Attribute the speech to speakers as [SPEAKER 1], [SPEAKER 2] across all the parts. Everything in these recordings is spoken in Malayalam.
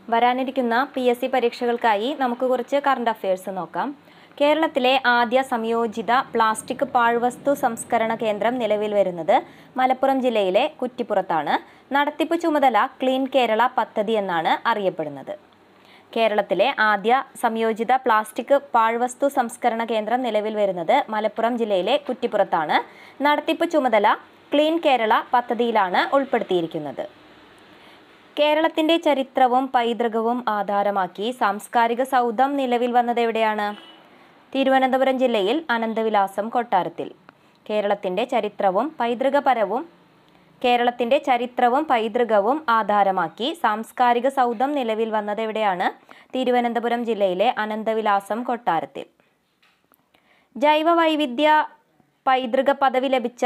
[SPEAKER 1] വരാനിരിക്കുന്ന പി എസ് സി പരീക്ഷകൾക്കായി നമുക്ക് കുറച്ച് കറണ്ട് അഫയേഴ്സ് നോക്കാം കേരളത്തിലെ ആദ്യ സംയോജിത പ്ലാസ്റ്റിക് പാഴ്വസ്തു സംസ്കരണ കേന്ദ്രം നിലവിൽ വരുന്നത് മലപ്പുറം ജില്ലയിലെ കുറ്റിപ്പുറത്താണ് നടത്തിപ്പ് ചുമതല ക്ലീൻ കേരള പദ്ധതി എന്നാണ് അറിയപ്പെടുന്നത് കേരളത്തിലെ ആദ്യ സംയോജിത പ്ലാസ്റ്റിക് പാഴ്വസ്തു സംസ്കരണ കേന്ദ്രം നിലവിൽ വരുന്നത് മലപ്പുറം ജില്ലയിലെ കുറ്റിപ്പുറത്താണ് നടത്തിപ്പ് ചുമതല ക്ലീൻ കേരള പദ്ധതിയിലാണ് ഉൾപ്പെടുത്തിയിരിക്കുന്നത് കേരളത്തിന്റെ ചരിത്രവും പൈതൃകവും ആധാരമാക്കി സാംസ്കാരിക സൗധം നിലവിൽ വന്നത് എവിടെയാണ് തിരുവനന്തപുരം ജില്ലയിൽ അനന്തവിലാസം കൊട്ടാരത്തിൽ കേരളത്തിന്റെ ചരിത്രവും പൈതൃകപരവും കേരളത്തിന്റെ ചരിത്രവും പൈതൃകവും ആധാരമാക്കി സാംസ്കാരിക സൗധം നിലവിൽ വന്നത് എവിടെയാണ് തിരുവനന്തപുരം ജില്ലയിലെ അനന്തവിലാസം കൊട്ടാരത്തിൽ ജൈവ വൈവിധ്യ പൈതൃക പദവി ലഭിച്ച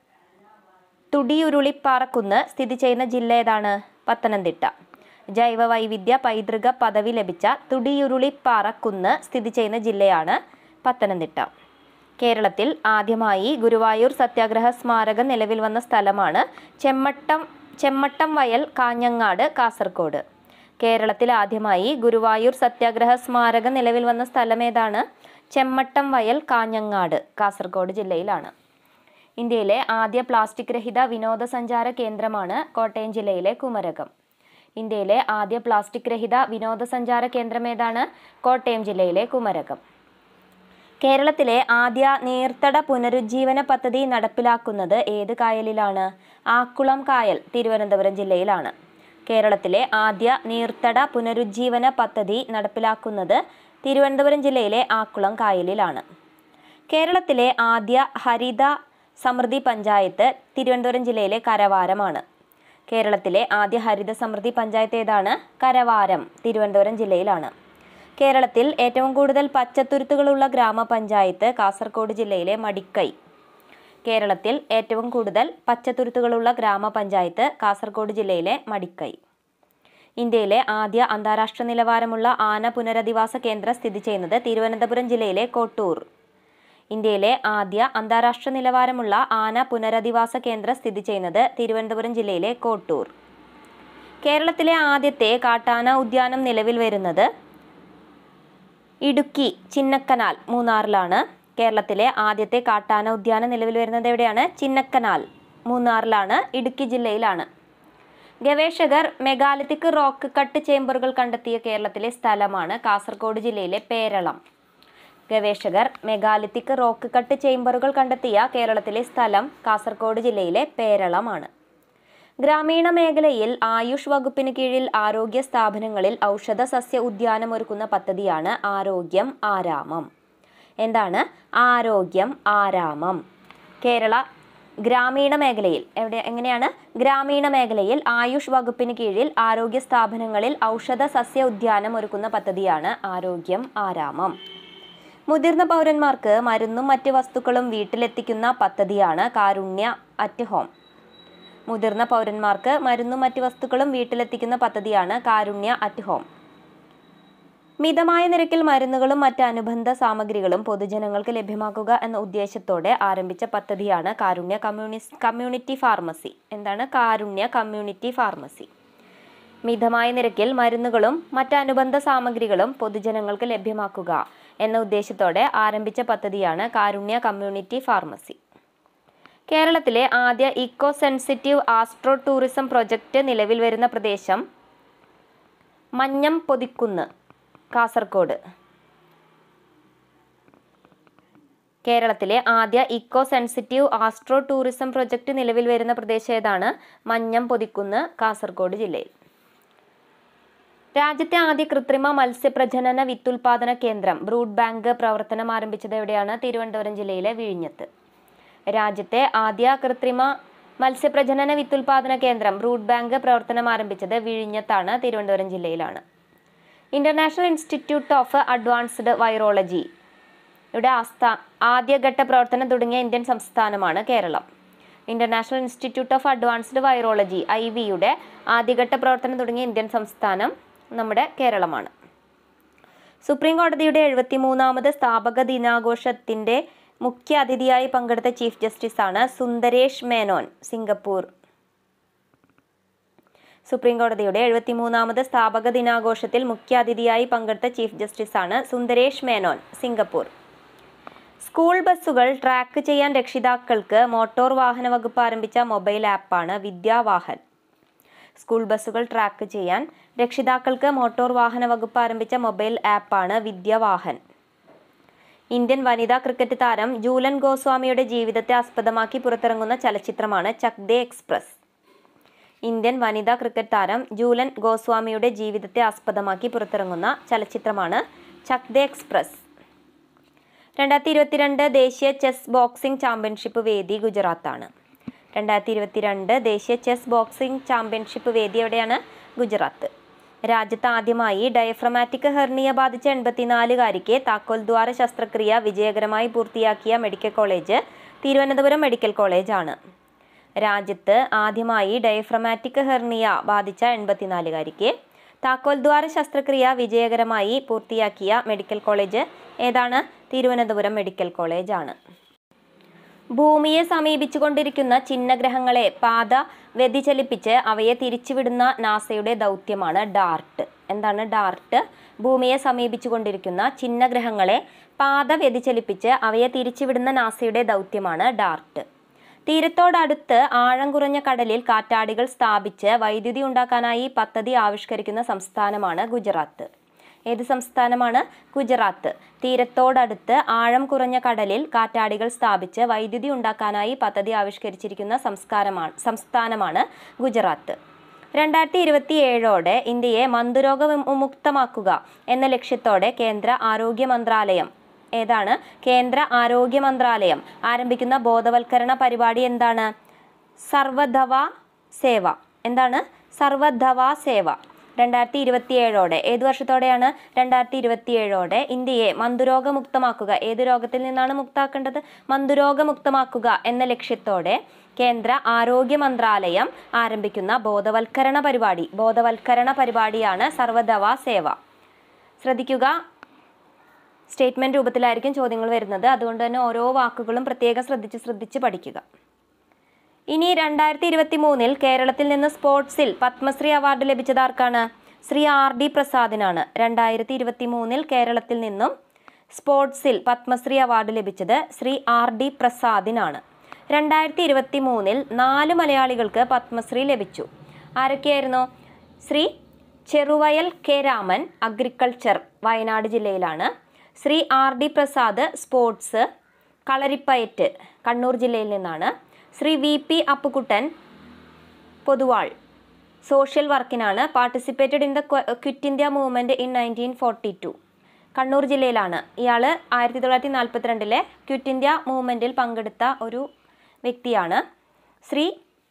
[SPEAKER 1] തുടിയുരുളിപ്പാറക്കുന്ന് സ്ഥിതി ചെയ്യുന്ന ജില്ല ഏതാണ് പത്തനംതിട്ട ജൈവ വൈവിധ്യ പൈതൃക പദവി ലഭിച്ച തുടിയുരുളിപ്പാറക്കുന്ന് സ്ഥിതി ചെയ്യുന്ന ജില്ലയാണ് പത്തനംതിട്ട കേരളത്തിൽ ആദ്യമായി ഗുരുവായൂർ സത്യാഗ്രഹ സ്മാരകം നിലവിൽ വന്ന സ്ഥലമാണ് ചെമ്മട്ടം ചെമ്മട്ടം വയൽ കാഞ്ഞങ്ങാട് കാസർഗോഡ് കേരളത്തിൽ ആദ്യമായി ഗുരുവായൂർ സത്യാഗ്രഹ സ്മാരകം നിലവിൽ വന്ന സ്ഥലം ഏതാണ് ചെമ്മട്ടം വയൽ കാഞ്ഞങ്ങാട് കാസർഗോഡ് ജില്ലയിലാണ് ഇന്ത്യയിലെ ആദ്യ പ്ലാസ്റ്റിക് രഹിത വിനോദസഞ്ചാര കേന്ദ്രമാണ് കോട്ടയം ജില്ലയിലെ കുമരകം ഇന്ത്യയിലെ ആദ്യ പ്ലാസ്റ്റിക് രഹിത വിനോദസഞ്ചാര കേന്ദ്രം ഏതാണ് കോട്ടയം ജില്ലയിലെ കുമരകം കേരളത്തിലെ ആദ്യ നീർത്തട പുനരുജ്ജീവന പദ്ധതി നടപ്പിലാക്കുന്നത് ഏത് കായലിലാണ് ആക്കുളം കായൽ തിരുവനന്തപുരം ജില്ലയിലാണ് കേരളത്തിലെ ആദ്യ നീർത്തട പുനരുജ്ജീവന പദ്ധതി നടപ്പിലാക്കുന്നത് തിരുവനന്തപുരം ജില്ലയിലെ ആക്കുളം കായലിലാണ് കേരളത്തിലെ ആദ്യ ഹരിത സമൃദ്ധി പഞ്ചായത്ത് തിരുവനന്തപുരം ജില്ലയിലെ കരവാരമാണ് കേരളത്തിലെ ആദ്യ ഹരിത സമൃദ്ധി പഞ്ചായത്ത് ഏതാണ് കരവാരം തിരുവനന്തപുരം ജില്ലയിലാണ് കേരളത്തിൽ ഏറ്റവും കൂടുതൽ പച്ചത്തുരുത്തുകളുള്ള ഗ്രാമപഞ്ചായത്ത് കാസർഗോഡ് ജില്ലയിലെ മടിക്കൈ കേരളത്തിൽ ഏറ്റവും കൂടുതൽ പച്ചത്തുരുത്തുകളുള്ള ഗ്രാമപഞ്ചായത്ത് കാസർഗോഡ് ജില്ലയിലെ മടിക്കൈ ഇന്ത്യയിലെ ആദ്യ അന്താരാഷ്ട്ര നിലവാരമുള്ള ആന പുനരധിവാസ കേന്ദ്രം സ്ഥിതി ചെയ്യുന്നത് തിരുവനന്തപുരം ജില്ലയിലെ കോട്ടൂർ ഇന്ത്യയിലെ ആദ്യ അന്താരാഷ്ട്ര നിലവാരമുള്ള ആന പുനരധിവാസ കേന്ദ്രം സ്ഥിതി ചെയ്യുന്നത് തിരുവനന്തപുരം ജില്ലയിലെ കോട്ടൂർ കേരളത്തിലെ ആദ്യത്തെ കാട്ടാന ഉദ്യാനം നിലവിൽ വരുന്നത് ഇടുക്കി ചിന്നക്കനാൽ മൂന്നാറിലാണ് കേരളത്തിലെ ആദ്യത്തെ കാട്ടാന ഉദ്യാനം നിലവിൽ വരുന്നത് എവിടെയാണ് ചിന്നക്കനാൽ മൂന്നാറിലാണ് ഇടുക്കി ജില്ലയിലാണ് ഗവേഷകർ മെഗാലിത്തിക് റോക്ക് കട്ട് ചേമ്പറുകൾ കണ്ടെത്തിയ കേരളത്തിലെ സ്ഥലമാണ് കാസർഗോഡ് ജില്ലയിലെ പേരളം ഗവേഷകർ മെഗാലിത്തിക് റോക്ക് കട്ട് ചേമ്പറുകൾ കണ്ടെത്തിയ കേരളത്തിലെ സ്ഥലം കാസർഗോഡ് ജില്ലയിലെ പേരളമാണ് ഗ്രാമീണ മേഖലയിൽ ആയുഷ് വകുപ്പിന് കീഴിൽ ആരോഗ്യ സ്ഥാപനങ്ങളിൽ ഔഷധ സസ്യ ഉദ്യാനം ഒരുക്കുന്ന പദ്ധതിയാണ് ആരോഗ്യം ആരാമം എന്താണ് ആരോഗ്യം ആരാമം കേരള ഗ്രാമീണ മേഖലയിൽ എവിടെ എങ്ങനെയാണ് ഗ്രാമീണ മേഖലയിൽ ആയുഷ് വകുപ്പിന് കീഴിൽ ആരോഗ്യ സ്ഥാപനങ്ങളിൽ ഔഷധ സസ്യ ഉദ്യാനം ഒരുക്കുന്ന പദ്ധതിയാണ് ആരോഗ്യം ആരാമം മുതിർന്ന പൗരന്മാർക്ക് മരുന്നും മറ്റ് വസ്തുക്കളും വീട്ടിലെത്തിക്കുന്ന പദ്ധതിയാണ് കാരുണ്യ അറ്റ് ഹോം മുതിർന്ന പൗരന്മാർക്ക് മരുന്നും മറ്റ് വസ്തുക്കളും വീട്ടിലെത്തിക്കുന്ന പദ്ധതിയാണ് കാരുണ്യ അറ്റ് ഹോം മിതമായ നിരക്കിൽ മരുന്നുകളും മറ്റ് അനുബന്ധ സാമഗ്രികളും പൊതുജനങ്ങൾക്ക് ലഭ്യമാക്കുക എന്ന ഉദ്ദേശത്തോടെ ആരംഭിച്ച പദ്ധതിയാണ് കാരുണ്യ കമ്മ്യൂണിസ് കമ്മ്യൂണിറ്റി ഫാർമസി എന്താണ് കാരുണ്യ കമ്മ്യൂണിറ്റി ഫാർമസി മിതമായ നിരക്കിൽ മരുന്നുകളും മറ്റ് അനുബന്ധ സാമഗ്രികളും പൊതുജനങ്ങൾക്ക് ലഭ്യമാക്കുക എന്ന ഉദ്ദേശത്തോടെ ആരംഭിച്ച പദ്ധതിയാണ് കാരുണ്യ കമ്മ്യൂണിറ്റി ഫാർമസി കേരളത്തിലെ ആദ്യ eco sensitive astro tourism project നിലവിൽ വരുന്ന പ്രദേശം മഞ്ഞം പൊതിക്കുന്ന് കാസർഗോഡ് കേരളത്തിലെ ആദ്യ eco sensitive astro tourism project നിലവിൽ വരുന്ന പ്രദേശം ഏതാണ് മഞ്ഞം പൊതിക്കുന്ന് കാസർഗോഡ് ജില്ലയിൽ രാജ്യത്തെ ആദ്യ കൃത്രിമ മത്സ്യപ്രജനന വിത്തുൽപാദന കേന്ദ്രം ബ്രൂഡ് ബാങ്ക് പ്രവർത്തനം ആരംഭിച്ചത് എവിടെയാണ് തിരുവനന്തപുരം ജില്ലയിലെ വിഴിഞ്ഞത്ത് രാജ്യത്തെ ആദ്യ കൃത്രിമ മത്സ്യപ്രജനന വിത്തുൽപാദന കേന്ദ്രം ബ്രൂഡ് ബാങ്ക് പ്രവർത്തനം ആരംഭിച്ചത് വിഴിഞ്ഞത്താണ് തിരുവനന്തപുരം ജില്ലയിലാണ് international institute of advanced virology ഇവിടെ ആസ്ഥാ ആദ്യഘട്ട പ്രവർത്തനം തുടങ്ങിയ ഇന്ത്യൻ സംസ്ഥാനമാണ് Kerala international institute of advanced virology I വിയുടെ ആദ്യഘട്ട പ്രവർത്തനം തുടങ്ങിയ ഇന്ത്യൻ സംസ്ഥാനം നമ്മുടെ കേരളമാണ് സുപ്രീം കോടതിയുടെ എഴുപത്തിമൂന്നാമത് സ്ഥാപക ദിനാഘോഷത്തിന്റെ മുഖ്യ അതിഥിയായി പങ്കെടുത്ത ചീഫ് ജസ്റ്റിസാണ് സുന്ദരേഷ് മേനോൻ സിംഗപ്പൂർ സുപ്രീം കോടതിയുടെ എഴുപത്തിമൂന്നാമത് സ്ഥാപക ദിനാഘോഷത്തിൽ മുഖ്യാതിഥിയായി പങ്കെടുത്ത ചീഫ് ജസ്റ്റിസാണ് സുന്ദരേഷ് മേനോൻ സിംഗപ്പൂർ സ്കൂൾ ബസ്സുകൾ ട്രാക്ക് ചെയ്യാൻ രക്ഷിതാക്കൾക്ക് മോട്ടോർ വാഹന വകുപ്പ് ആരംഭിച്ച മൊബൈൽ ആപ്പാണ് വിദ്യാവാഹൻ സ്കൂൾ ബസ്സുകൾ ട്രാക്ക് ചെയ്യാൻ രക്ഷിതാക്കൾക്ക് മോട്ടോർ വാഹന വകുപ്പ് ആരംഭിച്ച മൊബൈൽ ആപ്പാണ് വിദ്യാവാഹൻ ഇന്ത്യൻ വനിതാ ക്രിക്കറ്റ് താരം ജൂലൻ ഗോസ്വാമിയുടെ ജീവിതത്തെ ആസ്പദമാക്കി പുറത്തിറങ്ങുന്ന ചലച്ചിത്രമാണ് ചക് ദേ എക്സ്പ്രസ് ഇന്ത്യൻ വനിതാ ക്രിക്കറ്റ് താരം ജൂലൻ ഗോസ്വാമിയുടെ ജീവിതത്തെ ആസ്പദമാക്കി പുറത്തിറങ്ങുന്ന ചലച്ചിത്രമാണ് ചക് ദേ എക്സ്പ്രസ് രണ്ടായിരത്തി ഇരുപത്തിരണ്ട് ദേശീയ ചെസ് ബോക്സിംഗ് ചാമ്പ്യൻഷിപ്പ് വേദി ഗുജറാത്താണ് രണ്ടായിരത്തി ഇരുപത്തിരണ്ട് ദേശീയ ചെസ് ബോക്സിംഗ് ചാമ്പ്യൻഷിപ്പ് വേദി എവിടെയാണ് ഗുജറാത്ത് രാജ്യത്ത് ആദ്യമായി ഡയഫ്രമാറ്റിക് ഹെർണിയ ബാധിച്ച എൺപത്തിനാലുകാരിക്ക് താക്കോൽ ദ്വാര ശസ്ത്രക്രിയ വിജയകരമായി പൂർത്തിയാക്കിയ മെഡിക്കൽ കോളേജ് തിരുവനന്തപുരം മെഡിക്കൽ കോളേജാണ് രാജ്യത്ത് ആദ്യമായി ഡയഫ്രമാറ്റിക് ഹെർണിയ ബാധിച്ച എൺപത്തിനാലുകാരിക്ക് താക്കോൽ ദ്വാര ശസ്ത്രക്രിയ വിജയകരമായി പൂർത്തിയാക്കിയ മെഡിക്കൽ കോളേജ് ഏതാണ് തിരുവനന്തപുരം മെഡിക്കൽ കോളേജാണ് ഭൂമിയെ സമീപിച്ചുകൊണ്ടിരിക്കുന്ന ചിഹ്നഗ്രഹങ്ങളെ പാത വ്യതിചലിപ്പിച്ച് അവയെ തിരിച്ചുവിടുന്ന നാസയുടെ ദൗത്യമാണ് ഡാർട്ട് എന്താണ് ഡാർട്ട് ഭൂമിയെ സമീപിച്ചുകൊണ്ടിരിക്കുന്ന ചിഹ്നഗ്രഹങ്ങളെ പാത വ്യതിചലിപ്പിച്ച് അവയെ തിരിച്ചുവിടുന്ന നാസയുടെ ദൗത്യമാണ് ഡാർട്ട് തീരത്തോടടുത്ത് ആഴം കുറഞ്ഞ കടലിൽ കാറ്റാടികൾ സ്ഥാപിച്ച് വൈദ്യുതി ഉണ്ടാക്കാനായി പദ്ധതി ആവിഷ്കരിക്കുന്ന സംസ്ഥാനമാണ് ഗുജറാത്ത് ഏത് സംസ്ഥാനമാണ് ഗുജറാത്ത് തീരത്തോടടുത്ത് ആഴം കുറഞ്ഞ കടലിൽ കാറ്റാടികൾ സ്ഥാപിച്ച് വൈദ്യുതി ഉണ്ടാക്കാനായി പദ്ധതി ആവിഷ്കരിച്ചിരിക്കുന്ന സംസ്കാരമാണ് സംസ്ഥാനമാണ് ഗുജറാത്ത് രണ്ടായിരത്തി ഇരുപത്തി ഏഴോടെ ഇന്ത്യയെ മന്ദുരോഗ വിമുക്തമാക്കുക എന്ന ലക്ഷ്യത്തോടെ കേന്ദ്ര ആരോഗ്യ മന്ത്രാലയം ഏതാണ് കേന്ദ്ര ആരോഗ്യ മന്ത്രാലയം ആരംഭിക്കുന്ന ബോധവൽക്കരണ പരിപാടി എന്താണ് സർവധവ സേവ എന്താണ് സർവധവ സേവ രണ്ടായിരത്തി ഇരുപത്തി ഏഴോടെ ഏത് വർഷത്തോടെയാണ് രണ്ടായിരത്തി ഇരുപത്തി ഏഴോടെ ഇന്ത്യയെ മന്ദുരോഗമുക്തമാക്കുക ഏത് രോഗത്തിൽ നിന്നാണ് മുക്താക്കേണ്ടത് മന്ദുരോഗമുക്തമാക്കുക എന്ന ലക്ഷ്യത്തോടെ കേന്ദ്ര ആരോഗ്യ മന്ത്രാലയം ആരംഭിക്കുന്ന ബോധവൽക്കരണ പരിപാടി ബോധവൽക്കരണ പരിപാടിയാണ് സർവധവ സേവ ശ്രദ്ധിക്കുക സ്റ്റേറ്റ്മെന്റ് രൂപത്തിലായിരിക്കും ചോദ്യങ്ങൾ വരുന്നത് അതുകൊണ്ട് തന്നെ ഓരോ വാക്കുകളും പ്രത്യേകം ശ്രദ്ധിച്ച് ശ്രദ്ധിച്ച് പഠിക്കുക ഇനി രണ്ടായിരത്തി ഇരുപത്തി മൂന്നിൽ കേരളത്തിൽ നിന്ന് സ്പോർട്സിൽ പത്മശ്രീ അവാർഡ് ലഭിച്ചത് ആർക്കാണ് ശ്രീ ആർ ഡി പ്രസാദിനാണ് രണ്ടായിരത്തി ഇരുപത്തി മൂന്നിൽ കേരളത്തിൽ നിന്നും സ്പോർട്സിൽ പത്മശ്രീ അവാർഡ് ലഭിച്ചത് ശ്രീ ആർ ഡി പ്രസാദിനാണ് രണ്ടായിരത്തി ഇരുപത്തി മൂന്നിൽ നാല് മലയാളികൾക്ക് പത്മശ്രീ ലഭിച്ചു ആരൊക്കെയായിരുന്നു ശ്രീ ചെറുവയൽ കെ രാമൻ അഗ്രികൾച്ചർ വയനാട് ജില്ലയിലാണ് Shri R D Prasad sports Kalaripayattu Kannur ജില്ലയിൽ നിന്നാണ് Shri V P Appukuttan Poduval social വർക്കിനാണ് participated in the quit India movement in nineteen forty two Kannur ജില്ലയിലാണ് ഇയാൾ ആയിരത്തി തൊള്ളായിരത്തി നാൽപ്പത്തിരണ്ടിലെ ക്വിറ്റ് ഇന്ത്യ മൂവ്മെൻറ്റിൽ പങ്കെടുത്ത ഒരു വ്യക്തിയാണ് Shri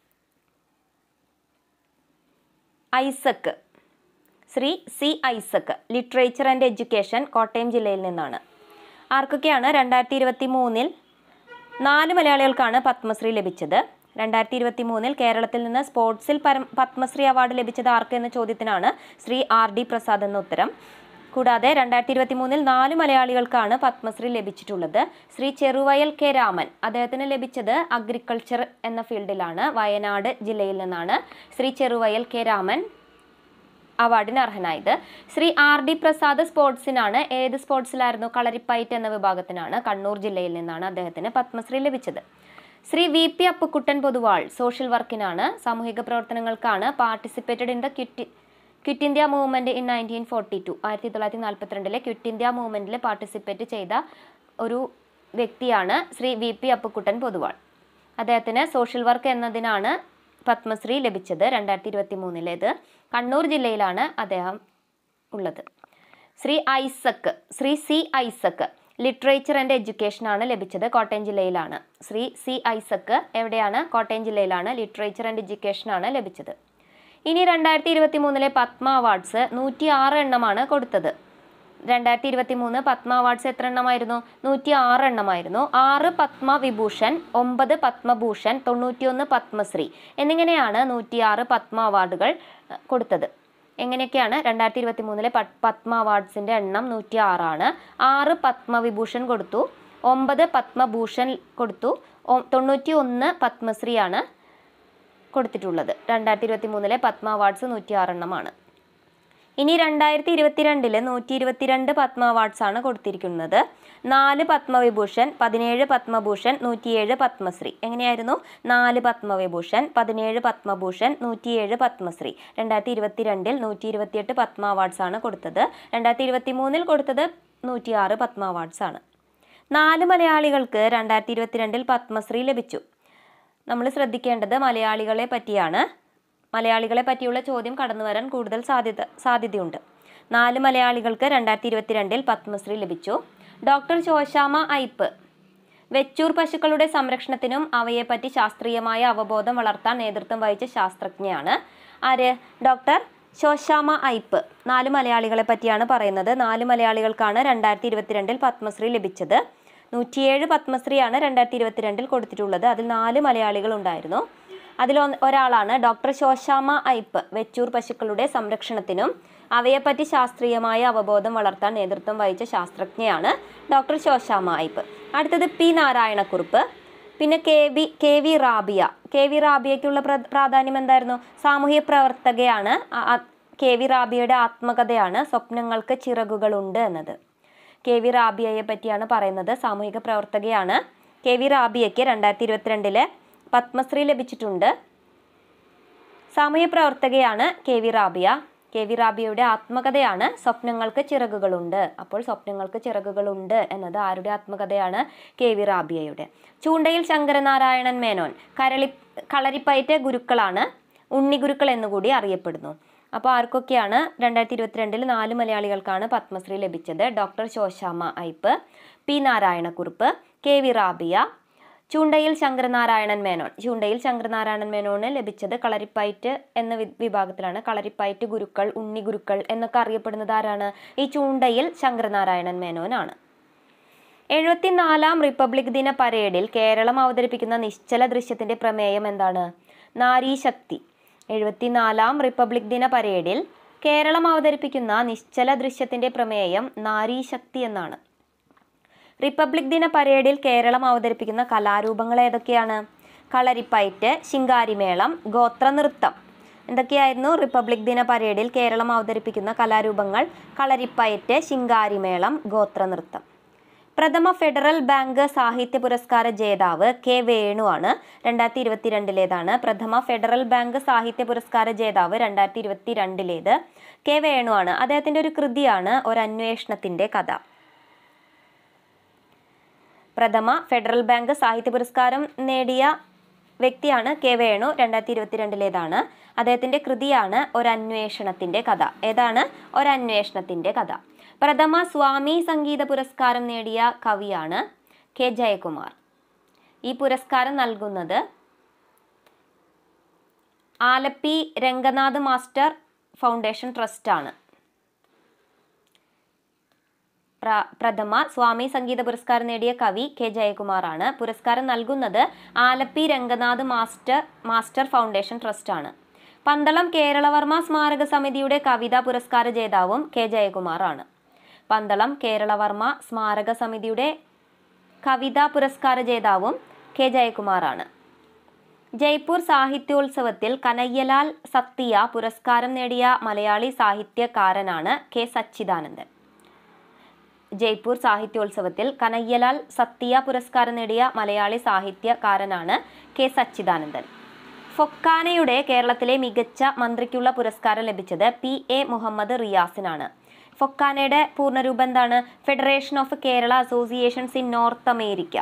[SPEAKER 1] Isaac Shri C Isaac literature and education Kottayam ജില്ലയിൽ നിന്നാണ് ആർക്കൊക്കെയാണ് രണ്ടായിരത്തി ഇരുപത്തി മൂന്നിൽ നാല് മലയാളികൾക്കാണ് പത്മശ്രീ ലഭിച്ചത് രണ്ടായിരത്തി ഇരുപത്തി മൂന്നിൽ കേരളത്തിൽ നിന്ന് സ്പോർട്സിൽ പരം പത്മശ്രീ അവാർഡ് ലഭിച്ചത് ആർക്ക് എന്ന ചോദ്യത്തിനാണ് ശ്രീ ആർ ഡി പ്രസാദ് എന്ന ഉത്തരം കൂടാതെ രണ്ടായിരത്തി ഇരുപത്തി മൂന്നിൽ നാല് മലയാളികൾക്കാണ് പത്മശ്രീ ലഭിച്ചിട്ടുള്ളത് ശ്രീ ചെറുവയൽ കെ രാമൻ അദ്ദേഹത്തിന് ലഭിച്ചത് അഗ്രികൾച്ചർ എന്ന ഫീൽഡിലാണ് വയനാട് ജില്ലയിൽ നിന്നാണ് ശ്രീ ചെറുവയൽ കെ രാമൻ അവാർഡിന് അർഹനായത് ശ്രീ ആർ ഡി പ്രസാദ് സ്പോർട്സിനാണ് ഏത് സ്പോർട്സിലായിരുന്നു കളരിപ്പയറ്റ് എന്ന വിഭാഗത്തിനാണ് കണ്ണൂർ ജില്ലയിൽ നിന്നാണ് അദ്ദേഹത്തിന് പത്മശ്രീ ലഭിച്ചത് Shri V P Appukuttan Poduval social വർക്കിനാണ് സാമൂഹിക പ്രവർത്തനങ്ങൾക്കാണ് participated in the quit quit India movement in nineteen forty two ആയിരത്തി തൊള്ളായിരത്തി നാൽപ്പത്തിരണ്ടിലെ ക്വിറ്റ് ഇന്ത്യ മൂവ്മെന്റിൽ പാർട്ടിസിപ്പേറ്റ് ചെയ്ത ഒരു വ്യക്തിയാണ് ശ്രീ വി പി അപ്പുക്കുട്ടൻ പൊതുവാൾ അദ്ദേഹത്തിന് സോഷ്യൽ വർക്ക് എന്നതിനാണ് പത്മശ്രീ ലഭിച്ചത് രണ്ടായിരത്തി ഇരുപത്തി മൂന്നിലേത് കണ്ണൂർ ജില്ലയിലാണ് അദ്ദേഹം ഉള്ളത് Shri Isaac Shri C Isaac literature and education ആണ് ലഭിച്ചത് കോട്ടയം ജില്ലയിലാണ് ശ്രീ സി ഐസക്ക് എവിടെയാണ് കോട്ടയം ജില്ലയിലാണ് ലിറ്ററേച്ചർ ആൻഡ് എഡ്യൂക്കേഷൻ ആണ് ലഭിച്ചത് ഇനി രണ്ടായിരത്തി ഇരുപത്തി മൂന്നിലെ പത്മ അവാർഡ്സ് നൂറ്റി ആറ് എണ്ണമാണ് കൊടുത്തത് രണ്ടായിരത്തി ഇരുപത്തി മൂന്ന് പത്മ അവാർഡ്സ് എത്ര എണ്ണമായിരുന്നു നൂറ്റി ആറ് എണ്ണമായിരുന്നു ആറ് പത്മ വിഭൂഷൺ ഒമ്പത് പത്മഭൂഷൺ തൊണ്ണൂറ്റിയൊന്ന് പത്മശ്രീ എന്നിങ്ങനെയാണ് നൂറ്റിയാറ് പത്മ അവാർഡുകൾ അഹ്, കൊടുത്തത് എങ്ങനെയൊക്കെയാണ് രണ്ടായിരത്തി ഇരുപത്തി മൂന്നിലെ പത്മ അവാർഡ്സിൻ്റെ എണ്ണം നൂറ്റി ആറാണ് ആറ് പത്മവിഭൂഷൺ കൊടുത്തു ഒമ്പത് പത്മഭൂഷൺ കൊടുത്തു ഒ- തൊണ്ണൂറ്റി ഒന്ന് പത്മശ്രീയാണ് കൊടുത്തിട്ടുള്ളത് രണ്ടായിരത്തി ഇരുപത്തി മൂന്നിലെ പത്മ അവാർഡ്സ് നൂറ്റി ആറെണ്ണമാണ് ഇനി രണ്ടായിരത്തി ഇരുപത്തിരണ്ടില് നൂറ്റി ഇരുപത്തിരണ്ട് പത്മ അവാർഡ്സ് ആണ് കൊടുത്തിരിക്കുന്നത് നാല് പത്മവിഭൂഷൺ പതിനേഴ് പത്മഭൂഷൺ നൂറ്റിയേഴ് പത്മശ്രീ എങ്ങനെയായിരുന്നു നാല് പത്മവിഭൂഷൺ പതിനേഴ് പത്മഭൂഷൺ നൂറ്റിയേഴ് പത്മശ്രീ രണ്ടായിരത്തി ഇരുപത്തിരണ്ടിൽ നൂറ്റി ഇരുപത്തിയെട്ട് പത്മ അവാർഡ്സ് ആണ് കൊടുത്തത് രണ്ടായിരത്തി ഇരുപത്തി മൂന്നിൽ കൊടുത്തത് നൂറ്റിയാറ് പത്മ അവാർഡ്സ് ആണ് നാല് മലയാളികൾക്ക് രണ്ടായിരത്തി ഇരുപത്തിരണ്ടിൽ പത്മശ്രീ ലഭിച്ചു നമ്മൾ ശ്രദ്ധിക്കേണ്ടത് മലയാളികളെ പറ്റിയാണ് മലയാളികളെ പറ്റിയുള്ള ചോദ്യം കടന്നു വരാൻ കൂടുതൽ സാധ്യത സാധ്യതയുണ്ട് നാല് മലയാളികൾക്ക് രണ്ടായിരത്തി ഇരുപത്തിരണ്ടിൽ പത്മശ്രീ ലഭിച്ചു ഡോക്ടർ ശോശാമ ഐപ്പ് വെച്ചൂർ പശുക്കളുടെ സംരക്ഷണത്തിനും അവയെപ്പറ്റി ശാസ്ത്രീയമായ അവബോധം വളർത്താൻ നേതൃത്വം വഹിച്ച ശാസ്ത്രജ്ഞയാണ് ആര് ഡോക്ടർ ശോശാമ ഐപ്പ് നാല് മലയാളികളെ പറ്റിയാണ് പറയുന്നത് നാല് മലയാളികൾക്കാണ് രണ്ടായിരത്തി ഇരുപത്തിരണ്ടിൽ പത്മശ്രീ ലഭിച്ചത് നൂറ്റിയേഴ് പത്മശ്രീയാണ് രണ്ടായിരത്തി ഇരുപത്തിരണ്ടിൽ കൊടുത്തിട്ടുള്ളത് അതിൽ നാല് മലയാളികൾ ഉണ്ടായിരുന്നു അതിൽ ഒന്ന് ഒരാളാണ് ഡോക്ടർ ശോശാമ ഐപ്പ് വെച്ചൂർ പശുക്കളുടെ സംരക്ഷണത്തിനും അവയെപ്പറ്റി ശാസ്ത്രീയമായ അവബോധം വളർത്താൻ നേതൃത്വം വഹിച്ച ശാസ്ത്രജ്ഞയാണ് ഡോക്ടർ ശോശാമ ഐപ്പ് അടുത്തത് പി നാരായണക്കുറുപ്പ് പിന്നെ K V K V Rabiya K V റാബിയയ്ക്കുള്ള പ്ര- പ്രാധാന്യം എന്തായിരുന്നു സാമൂഹ്യ പ്രവർത്തകയാണ് ആ- ആ- കെ വി റാബിയയുടെ ആത്മകഥയാണ് സ്വപ്നങ്ങൾക്ക് ചിറകുകളുണ്ട് എന്നത് കെ വി റാബിയയെ പറ്റിയാണ് പറയുന്നത് സാമൂഹിക പ്രവർത്തകയാണ് കെ വി റാബിയയ്ക്ക് രണ്ടായിരത്തി ഇരുപത്തിരണ്ടില് പത്മശ്രീ ലഭിച്ചിട്ടുണ്ട് സാമൂഹ്യ പ്രവർത്തകയാണ് K V Rabiya K V റാബിയയുടെ ആത്മകഥയാണ് സ്വപ്നങ്ങൾക്ക് ചിറകുകളുണ്ട് അപ്പോൾ സ്വപ്നങ്ങൾക്ക് ചിറകുകളുണ്ട് എന്നത് ആരുടെ ആത്മകഥയാണ് കെ വി റാബിയയുടെ ചൂണ്ടയിൽ ശങ്കരനാരായണൻ മേനോൻ കരളി കളരിപ്പയറ്റ് ഗുരുക്കളാണ് ഉണ്ണിഗുരുക്കൾ എന്നുകൂടി അറിയപ്പെടുന്നു അപ്പോൾ ആർക്കൊക്കെയാണ് രണ്ടായിരത്തി ഇരുപത്തിരണ്ടിൽ നാല് മലയാളികൾക്കാണ് പത്മശ്രീ ലഭിച്ചത് doctor Shoshamma Aipe P Narayana Kurup K V Rabiya Choondayil Sankaranarayanan Menon ചൂണ്ടയിൽ ശങ്കരനാരായണൻ മേനോന് ലഭിച്ചത് കളരിപ്പയറ്റ് എന്ന വി- വിഭാഗത്തിലാണ് കളരിപ്പയറ്റ് ഗുരുക്കൾ ഉണ്ണി ഗുരുക്കൾ എന്നൊക്കെ അറിയപ്പെടുന്നത് ആരാണ് ഈ ചൂണ്ടയിൽ ശങ്കരനാരായണൻ മേനോനാണ് എഴുപത്തിനാലാം റിപ്പബ്ലിക് ദിന പരേഡിൽ കേരളം അവതരിപ്പിക്കുന്ന നിശ്ചല ദൃശ്യത്തിന്റെ പ്രമേയം എന്താണ് നാരീശക്തി എഴുപത്തിനാലാം റിപ്പബ്ലിക് ദിന പരേഡിൽ കേരളം അവതരിപ്പിക്കുന്ന നിശ്ചല ദൃശ്യത്തിന്റെ പ്രമേയം നാരീശക്തി എന്നാണ് റിപ്പബ്ലിക് ദിന പരേഡിൽ കേരളം അവതരിപ്പിക്കുന്ന കലാരൂപങ്ങൾ ഏതൊക്കെയാണ് കളരിപ്പയറ്റ് ശിങ്കാരിമേളം ഗോത്രനൃത്തം എന്തൊക്കെയായിരുന്നു റിപ്പബ്ലിക് ദിന പരേഡിൽ കേരളം അവതരിപ്പിക്കുന്ന കലാരൂപങ്ങൾ കളരിപ്പയറ്റ് ശിങ്കാരിമേളം ഗോത്രനൃത്തം പ്രഥമ ഫെഡറൽ ബാങ്ക് സാഹിത്യ പുരസ്കാര ജേതാവ് കെ വേണു ആണ് രണ്ടായിരത്തി ഇരുപത്തിരണ്ടിലേതാണ് പ്രഥമ ഫെഡറൽ ബാങ്ക് സാഹിത്യ പുരസ്കാര ജേതാവ് രണ്ടായിരത്തി ഇരുപത്തിരണ്ടിലേത് കെ വേണു ആണ് അദ്ദേഹത്തിന്റെ ഒരു കൃതിയാണ് ഒരു അന്വേഷണത്തിന്റെ കഥ പ്രഥമ ഫെഡറൽ ബാങ്ക് സാഹിത്യ പുരസ്കാരം നേടിയ വ്യക്തിയാണ് കെ വേണു രണ്ടായിരത്തി ഇരുപത്തിരണ്ടിലേതാണ് അദ്ദേഹത്തിന്റെ കൃതിയാണ് ഒരന്വേഷണത്തിന്റെ കഥ ഏതാണ് ഒരന്വേഷണത്തിന്റെ കഥ പ്രഥമ സ്വാമി സംഗീത പുരസ്കാരം നേടിയ കവിയാണ് കെ ജയകുമാർ ഈ പുരസ്കാരം നൽകുന്നത് ആലപ്പി രംഗനാഥ് മാസ്റ്റർ ഫൗണ്ടേഷൻ ട്രസ്റ്റാണ് പ്ര- പ്രഥമ സ്വാമി സംഗീത പുരസ്കാരം നേടിയ കവി കെ ജയകുമാറാണ് പുരസ്കാരം നൽകുന്നത് Alleppey Ranganath master master foundation ട്രസ്റ്റാണ് പന്തളം കേരളവർമ്മ സ്മാരക സമിതിയുടെ കവിതാ പുരസ്കാര ജേതാവും കെ ജയകുമാറാണ് പന്തളം കേരളവർമ്മ സ്മാരക സമിതിയുടെ കവിതാ പുരസ്കാര ജേതാവും കെ ജയകുമാറാണ് ജയ്പൂർ സാഹിത്യോത്സവത്തിൽ കനയ്യലാൽ സത്തിയ പുരസ്കാരം നേടിയ മലയാളി സാഹിത്യകാരനാണ് കെ സച്ചിദാനന്ദൻ ജയ്പൂർ സാഹിത്യോത്സവത്തിൽ കനയ്യലാൽ സത്തിയ പുരസ്കാരം നേടിയ മലയാളി സാഹിത്യകാരനാണ് കെ സച്ചിദാനന്ദൻ ഫൊക്കാനയുടെ കേരളത്തിലെ മികച്ച മന്ത്രിക്കുള്ള പുരസ്കാരം ലഭിച്ചത് പി എ മുഹമ്മദ് റിയാസിനാണ് ഫൊക്കാനയുടെ പൂർണ്ണരൂപം എന്താണ് federation of Kerala associations in North America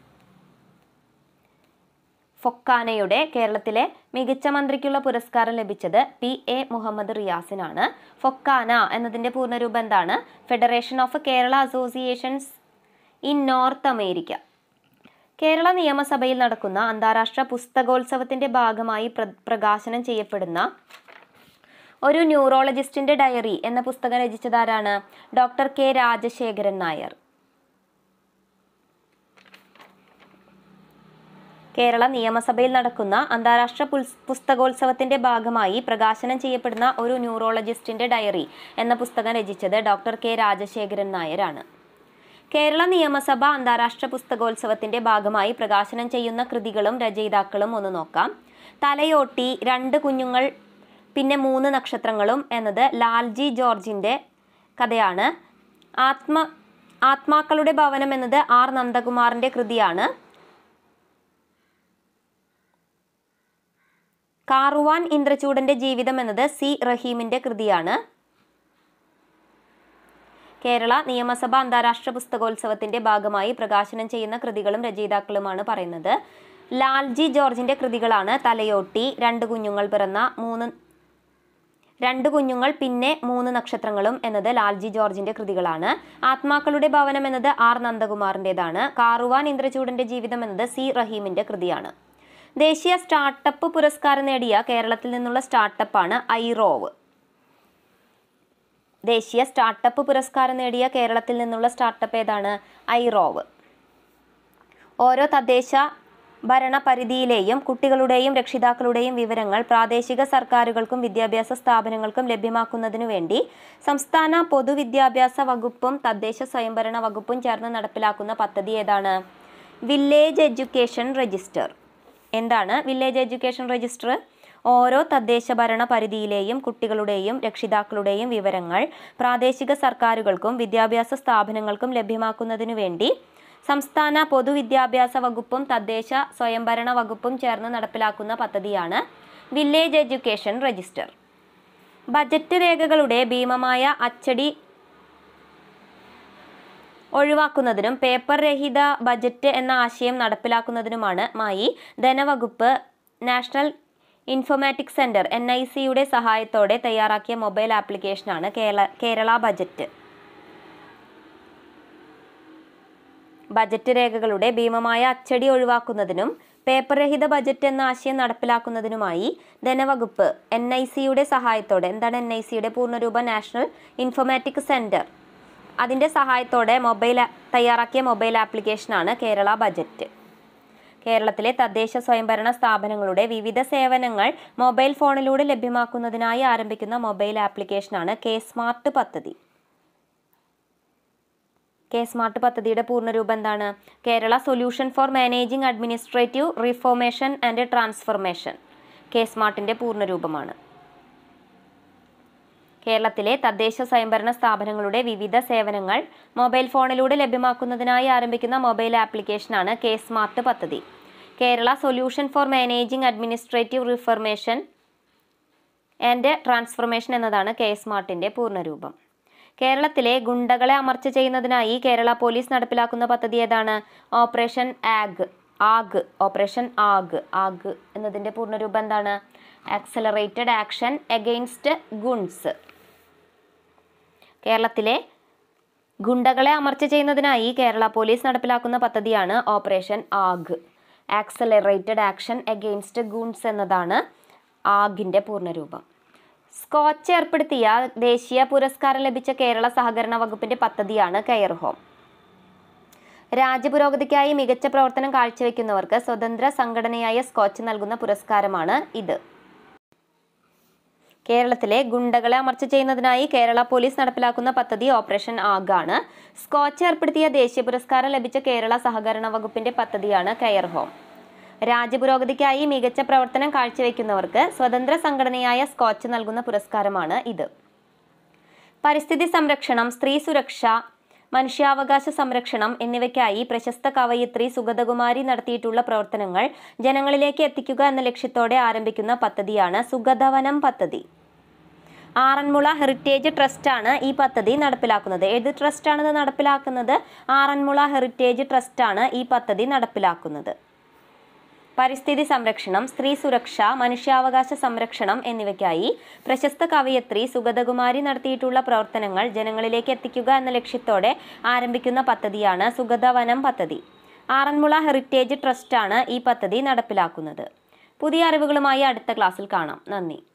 [SPEAKER 1] ഫൊക്കാനയുടെ കേരളത്തിലെ മികച്ച മന്ത്രിക്കുള്ള പുരസ്കാരം ലഭിച്ചത് പി എ മുഹമ്മദ് റിയാസിനാണ് ഫൊക്കാന എന്നതിന്റെ പൂർണ്ണരൂപം എന്താണ് federation of Kerala associations in North America Kerala നിയമസഭയിൽ നടക്കുന്ന അന്താരാഷ്ട്ര പുസ്തകോത്സവത്തിന്റെ ഭാഗമായി പ്ര- പ്രകാശനം ചെയ്യപ്പെടുന്ന ഒരു ന്യൂറോളജിസ്റ്റിന്റെ ഡയറി എന്ന പുസ്തകം രചിച്ചതാരാണ് ഡോക്ടർ കെ രാജശേഖരൻ നായർ കേരള നിയമസഭയിൽ നടക്കുന്ന അന്താരാഷ്ട്ര പുൽസ്- പുസ്തകോത്സവത്തിന്റെ ഭാഗമായി പ്രകാശനം ചെയ്യപ്പെടുന്ന ഒരു ന്യൂറോളജിസ്റ്റിന്റെ ഡയറി എന്ന പുസ്തകം രചിച്ചത് ഡോക്ടർ കെ രാജശേഖരൻ നായരാണ് കേരള നിയമസഭ അന്താരാഷ്ട്ര പുസ്തകോത്സവത്തിന്റെ ഭാഗമായി പ്രകാശനം ചെയ്യുന്ന കൃതികളും രചയിതാക്കളും ഒന്ന് നോക്കാം തലയോട്ടി രണ്ട് കുഞ്ഞുങ്ങൾ പിന്നെ മൂന്ന് നക്ഷത്രങ്ങളും എന്നത് ലാൽജി ജോർജിൻ്റെ കഥയാണ് ആത്മ ആത്മാക്കളുടെ ഭവനം എന്നത് ആർ നന്ദകുമാറിൻ്റെ കൃതിയാണ് കാറുവാൻ ഇന്ദ്രചൂടന്റെ ജീവിതം എന്നത് സി റഹീമിന്റെ കൃതിയാണ് കേരള നിയമസഭ അന്താരാഷ്ട്ര പുസ്തകോത്സവത്തിന്റെ ഭാഗമായി പ്രകാശനം ചെയ്യുന്ന കൃതികളും രചയിതാക്കളുമാണ് പറയുന്നത് ലാൽജി ജോർജിന്റെ കൃതികളാണ് തലയോട്ടി രണ്ട് കുഞ്ഞുങ്ങൾ പിറന്ന മൂന്ന് രണ്ട് കുഞ്ഞുങ്ങൾ പിന്നെ മൂന്ന് നക്ഷത്രങ്ങളും എന്നത് ലാൽജി ജോർജിന്റെ കൃതികളാണ് ആത്മാക്കളുടെ ഭവനം എന്നത് ആർ നന്ദകുമാറിൻ്റെതാണ് കാറുവാൻ ഇന്ദ്രചൂടന്റെ ജീവിതം എന്നത് സി റഹീമിന്റെ കൃതിയാണ് ദേശീയ സ്റ്റാർട്ടപ്പ് പുരസ്കാരം നേടിയ കേരളത്തിൽ നിന്നുള്ള സ്റ്റാർട്ടപ്പാണ് ഐറോവ് ദേശീയ സ്റ്റാർട്ടപ്പ് പുരസ്കാരം നേടിയ കേരളത്തിൽ നിന്നുള്ള സ്റ്റാർട്ടപ്പ് ഏതാണ് ഐറോവ് ഓരോ തദ്ദേശ ഭരണപരിധിയിലെയും കുട്ടികളുടെയും രക്ഷിതാക്കളുടെയും വിവരങ്ങൾ പ്രാദേശിക സർക്കാരുകൾക്കും വിദ്യാഭ്യാസ സ്ഥാപനങ്ങൾക്കും ലഭ്യമാക്കുന്നതിനു വേണ്ടി സംസ്ഥാന പൊതുവിദ്യാഭ്യാസ വകുപ്പും തദ്ദേശ സ്വയംഭരണ വകുപ്പും ചേർന്ന് നടപ്പിലാക്കുന്ന പദ്ധതി ഏതാണ് വില്ലേജ് എഡ്യൂക്കേഷൻ രജിസ്റ്റർ എന്താണ് വില്ലേജ് എഡ്യൂക്കേഷൻ രജിസ്റ്റർ ഓരോ തദ്ദേശ ഭരണ പരിധിയിലെയും കുട്ടികളുടെയും രക്ഷിതാക്കളുടെയും വിവരങ്ങൾ പ്രാദേശിക സർക്കാരുകൾക്കും വിദ്യാഭ്യാസ സ്ഥാപനങ്ങൾക്കും ലഭ്യമാക്കുന്നതിനു വേണ്ടി സംസ്ഥാന പൊതുവിദ്യാഭ്യാസ വകുപ്പും തദ്ദേശ സ്വയംഭരണ വകുപ്പും ചേർന്ന് നടപ്പിലാക്കുന്ന പദ്ധതിയാണ് വില്ലേജ് എഡ്യൂക്കേഷൻ രജിസ്റ്റർ ബജറ്റ് രേഖകളുടെ ഭീമമായ അച്ചടി ഒഴിവാക്കുന്നതിനും പേപ്പർ രഹിത ബജറ്റ് എന്ന ആശയം നടപ്പിലാക്കുന്നതിനുമാണ് മായി ധനവകുപ്പ് national informatics centre N I സിയുടെ സഹായത്തോടെ തയ്യാറാക്കിയ മൊബൈൽ ആപ്ലിക്കേഷനാണ് കേരള കേരള ബജറ്റ് ബജറ്റ് രേഖകളുടെ ഭീമമായ അച്ചടി ഒഴിവാക്കുന്നതിനും പേപ്പർ രഹിത ബജറ്റ് എന്ന ആശയം നടപ്പിലാക്കുന്നതിനുമായി ധനവകുപ്പ് എൻ ഐ സിയുടെ സഹായത്തോടെ എന്താണ് എൻ ഐ സിയുടെ പൂർണ്ണരൂപ നാഷണൽ ഇൻഫോമാറ്റിക് സെന്റർ അതിൻ്റെ സഹായത്തോടെ മൊബൈൽ ആ- തയ്യാറാക്കിയ മൊബൈൽ ആപ്ലിക്കേഷനാണ് കേരള ബജറ്റ് കേരളത്തിലെ തദ്ദേശ സ്വയംഭരണ സ്ഥാപനങ്ങളുടെ വിവിധ സേവനങ്ങൾ മൊബൈൽ ഫോണിലൂടെ ലഭ്യമാക്കുന്നതിനായി ആരംഭിക്കുന്ന മൊബൈൽ ആപ്ലിക്കേഷനാണ് കെ സ്മാർട്ട് പദ്ധതി കെ സ്മാർട്ട് പദ്ധതിയുടെ പൂർണ്ണരൂപം എന്താണ് Kerala solution for managing administrative reformation and transformation K സ്മാർട്ടിൻ്റെ പൂർണ്ണരൂപമാണ് കേരളത്തിലെ തദ്ദേശ സ്വയംഭരണ സ്ഥാപനങ്ങളുടെ വിവിധ സേവനങ്ങൾ മൊബൈൽ ഫോണിലൂടെ ലഭ്യമാക്കുന്നതിനായി ആരംഭിക്കുന്ന മൊബൈൽ ആപ്ലിക്കേഷനാണ് കെ സ്മാർട്ട് പദ്ധതി Kerala solution for managing administrative reformation and transformation എന്നതാണ് കെ സ്മാർട്ടിൻ്റെ പൂർണ്ണരൂപം കേരളത്തിലെ ഗുണ്ടകളെ അമർച്ച ചെയ്യുന്നതിനായി കേരള പോലീസ് നടപ്പിലാക്കുന്ന പദ്ധതി ഏതാണ് ഓപ്പറേഷൻ ആഗ് ആഗ് ഓപ്പറേഷൻ ആഗ് ആഗ് എന്നതിൻ്റെ പൂർണ്ണരൂപം എന്താണ് ആക്സലറേറ്റഡ് ആക്ഷൻ എഗെയിൻസ്റ്റ് ഗുൺസ് കേരളത്തിലെ ഗുണ്ടകളെ അമർച്ച ചെയ്യുന്നതിനായി കേരള പോലീസ് നടപ്പിലാക്കുന്ന പദ്ധതിയാണ് operation AAG accelerated action against goons എന്നതാണ് ആഗിൻ്റെ പൂർണ്ണരൂപം സ്കോച്ച് ഏർപ്പെടുത്തിയ ദേശീയ പുരസ്കാരം ലഭിച്ച കേരള സഹകരണ വകുപ്പിന്റെ പദ്ധതിയാണ് കെയർ ഹോം രാജ്യപുരോഗതിക്കായി മികച്ച പ്രവർത്തനം കാഴ്ചവെക്കുന്നവർക്ക് സ്വതന്ത്ര സംഘടനയായ സ്കോച്ച് നൽകുന്ന പുരസ്കാരമാണ് ഇത് കേരളത്തിലെ ഗുണ്ടകളെ അമർച്ച ചെയ്യുന്നതിനായി കേരള പോലീസ് നടപ്പിലാക്കുന്ന പദ്ധതി ഓപ്പറേഷൻ ആഗാണ് സ്കോച്ച് ഏർപ്പെടുത്തിയ ദേശീയ പുരസ്കാരം ലഭിച്ച കേരള സഹകരണ വകുപ്പിന്റെ പദ്ധതിയാണ് കെയർ ഹോം രാജ്യപുരോഗതിക്കായി മികച്ച പ്രവർത്തനം കാഴ്ചവെക്കുന്നവർക്ക് സ്വതന്ത്ര സംഘടനയായ സ്കോച്ച് നൽകുന്ന പുരസ്കാരമാണ് ഇത് പരിസ്ഥിതി സംരക്ഷണം സ്ത്രീ സുരക്ഷ മനുഷ്യാവകാശ സംരക്ഷണം എന്നിവയ്ക്കായി പ്രശസ്ത കവയിത്രി സുഗതകുമാരി നടത്തിയിട്ടുള്ള പ്രവർത്തനങ്ങൾ ജനങ്ങളിലേക്ക് എത്തിക്കുക എന്ന ലക്ഷ്യത്തോടെ ആരംഭിക്കുന്ന പദ്ധതിയാണ് സുഗതവനം പദ്ധതി ആറന്മുള ഹെറിറ്റേജ് ട്രസ്റ്റാണ് ഈ പദ്ധതി നടപ്പിലാക്കുന്നത് ഏത് ട്രസ്റ്റാണ് ഇത് നടപ്പിലാക്കുന്നത് ആറന്മുള ഹെറിറ്റേജ് ട്രസ്റ്റാണ് ഈ പദ്ധതി നടപ്പിലാക്കുന്നത് പരിസ്ഥിതി സംരക്ഷണം സ്ത്രീ സുരക്ഷ മനുഷ്യാവകാശ സംരക്ഷണം എന്നിവയ്ക്കായി പ്രശസ്ത കവയത്രി സുഗതകുമാരി നടത്തിയിട്ടുള്ള പ്രവർത്തനങ്ങൾ ജനങ്ങളിലേക്ക് എത്തിക്കുക എന്ന ലക്ഷ്യത്തോടെ ആരംഭിക്കുന്ന പദ്ധതിയാണ് സുഗതവനം പദ്ധതി ആറന്മുള ഹെറിറ്റേജ് ട്രസ്റ്റാണ് ഈ പദ്ധതി നടപ്പിലാക്കുന്നത് പുതിയ അറിവുകളുമായി അടുത്ത ക്ലാസ്സിൽ കാണാം നന്ദി